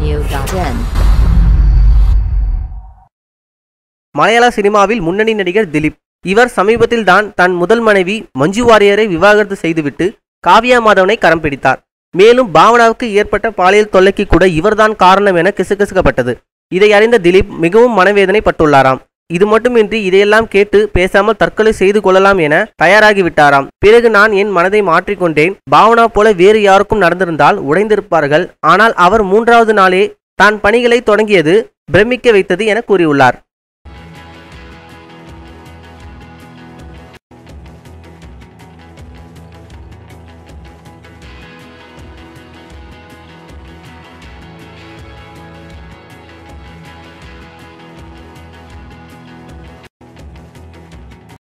Audio.in. மலையாள சினிமாவில் முன்னணி நடிகர் திலீப் இவர் சமீபத்தில் தான் தன் முதல் மனைவி மஞ்சு வாரியரை விவாகரத்து செய்துவிட்டு காவ்யா மாதவனை கரம் பிடித்தார் மேலும் பாவனாவுக்கு ஏற்பட்ட பாலியல் தொல்லைக்கு கூட இவர்தான் காரணம் என கிசுகிசுக்கப்பட்டது இதை அறிந்த திலீப் மிகவும் மனவேதனை பட்டுள்ளாராம் இது மட்டுமின்றி இதையெல்லாம் கேட்டு பேசாமல் தற்கொலை செய்து கொள்ளலாம் என தயாராகி விட்டாராம் பிறகு நான் என் மனதை மாற்றிக்கொண்டேன் பாவனா போல வேறு யாருக்கும் நடந்திருந்தால் உடைந்திருப்பார்கள் ஆனால் அவர் மூன்றாவது நாளே தான் பணிகளை தொடங்கியது பிரமிக்க வைத்தது என கூறியுள்ளார்